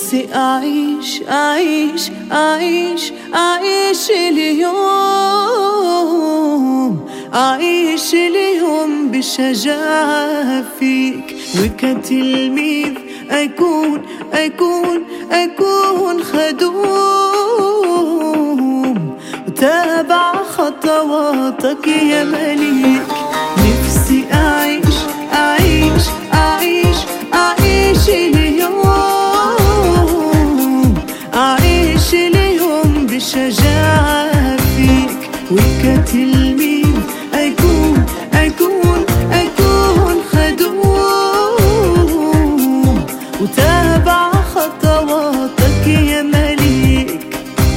نفسي أعيش أعيش أعيش أعيش اليوم أعيش اليوم بشجاعة فيك وكتلميذ أكون أكون أكون خدوم وتابع خطواتك يا مليك نفسي أعيش أعيش أعيش أعيش اليوم أعيش اليوم بشجاعة فيك وكتلميذ أكون أكون أكون خدوم وتابع خطواتك يا مليك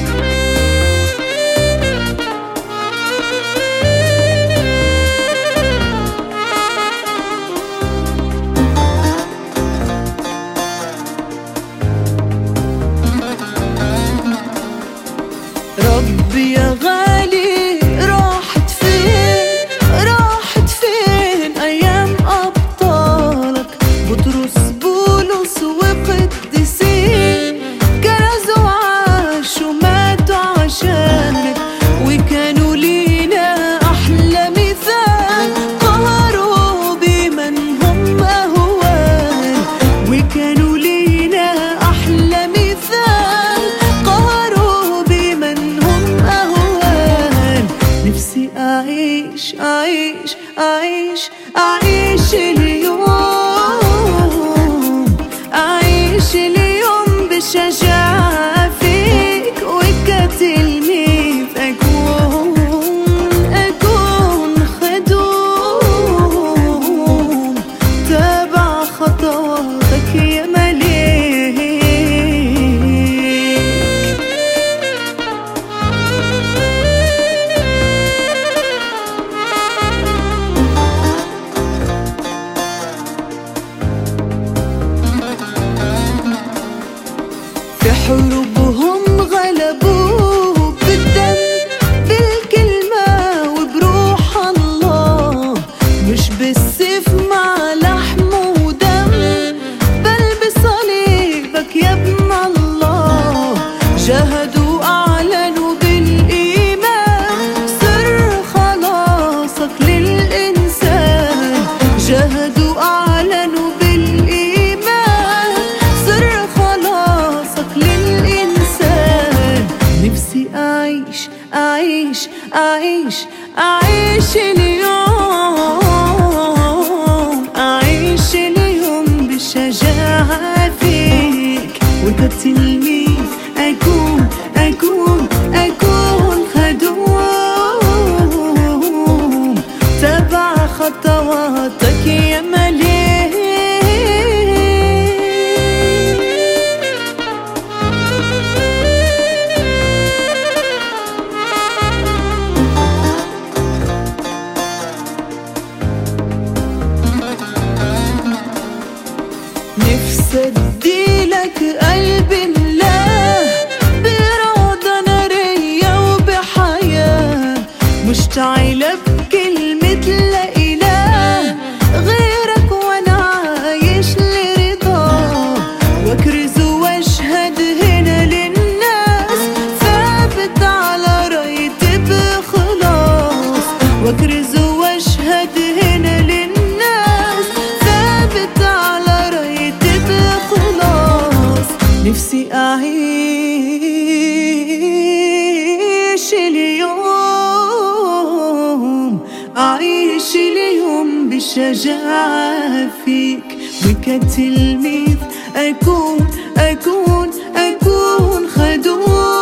ربي يا غالي راحت فين راحت فين ايام ابطالك بطرس بولس وقديسين كرزوا عاشوا ماتوا عشانك وكانوا لينا احلى مثال قهروا بمن هم اهوال وكانوا لينا احلى مثال قهروا بمن هم اهوال نفسي اعيش اعيش اعيش اعيش اليوم اعيش اليوم بشجاعة فيك وكتلميذ اكون اكون خدوم تابع خطواتك يا مليك في حروبهم غلبوه بالدم بالكلمة وبروح الله مش بالسيف مع لحم ودم بل بصليبك يا ابن الله جهدوا أعلنوا بالإيمان سر خلاصك للإنسان جهدوا أعلنوا بالإيمان سر خلاصك للإنسان نفسي أعيش أعيش أعيش أعيش اليوم أعيش اليوم بشجاعة فيك وكتلميذ أكون أكون أكون خدوم تبع خطواتك يا مليك نفسي اديلك قلبي الله بإرادة نارية وبحياة مشتعلة بكلمة لا إله غيرك وأنا عايش لرضاه وأكرز وأشهد هنا للناس ثابت على رايتي بخلاص وأكرز وأشهد هنا للناس ثابت على رايتي بخلاص نفسي أعيش اليوم أعيش اليوم بشجاعة فيك وكتلميذ أكون أكون أكون خدوم